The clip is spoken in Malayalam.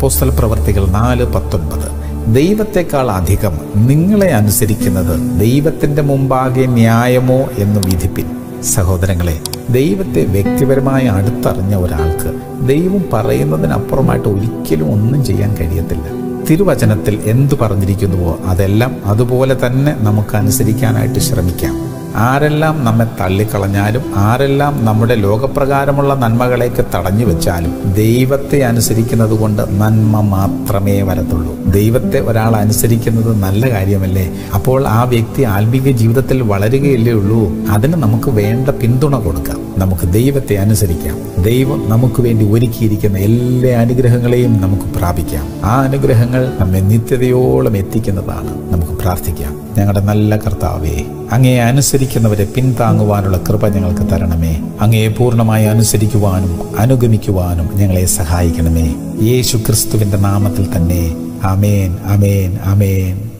അപ്പോസ്തല പ്രവർത്തികൾ നാല് പത്തൊൻപത് ദൈവത്തെക്കാൾ അധികം നിങ്ങളെ അനുസരിക്കുന്നത് ദൈവത്തിന്റെ മുമ്പാകെ ന്യായമോ എന്ന് വിധിപ്പിൻ സഹോദരങ്ങളെ ദൈവത്തെ വ്യക്തിപരമായി അടുത്തറിഞ്ഞ ഒരാൾക്ക് ദൈവം പറയുന്നതിനപ്പുറമായിട്ട് ഒരിക്കലും ഒന്നും ചെയ്യാൻ കഴിയത്തില്ല തിരുവചനത്തിൽ എന്തു പറഞ്ഞിരിക്കുന്നുവോ അതെല്ലാം അതുപോലെ തന്നെ നമുക്ക് അനുസരിക്കാനായിട്ട് ശ്രമിക്കാം ആരെല്ലാം നമ്മെ തള്ളിക്കളഞ്ഞാലും ആരെല്ലാം നമ്മുടെ ലോകപ്രകാരമുള്ള നന്മകളേക്ക് തടഞ്ഞു വെച്ചാലും ദൈവത്തെ അനുസരിക്കുന്നത് കൊണ്ട് നന്മ മാത്രമേ വരത്തുള്ളൂ ദൈവത്തെ ഒരാൾ അനുസരിക്കുന്നത് നല്ല കാര്യമല്ലേ അപ്പോൾ ആ വ്യക്തി ആത്മീക ജീവിതത്തിൽ വളരുകയല്ലേ ഉള്ളൂ അതിന് നമുക്ക് വേണ്ട പിന്തുണ കൊടുക്കാം നമുക്ക് ദൈവത്തെ അനുസരിക്കാം ദൈവം നമുക്ക് വേണ്ടി ഒരുക്കിയിരിക്കുന്ന എല്ലാ അനുഗ്രഹങ്ങളെയും നമുക്ക് പ്രാപിക്കാം ആ അനുഗ്രഹങ്ങൾ നമ്മെ നിത്യതയോളം എത്തിക്കുന്നതാണ് നമുക്ക് പ്രാർത്ഥിക്കാം ഞങ്ങളുടെ നല്ല കർത്താവേ അങ്ങയെ അനുസരിക്കുന്നവരെ പിന്താങ്ങുവാനുള്ള കൃപ ഞങ്ങൾക്ക് തരണമേ അങ്ങയെ പൂർണ്ണമായി അനുസരിക്കുവാനും അനുഗമിക്കുവാനും ഞങ്ങളെ സഹായിക്കണമേ യേശു ക്രിസ്തുവിന്റെ നാമത്തിൽ തന്നെ അമേൻ അമേൻ അമേൻ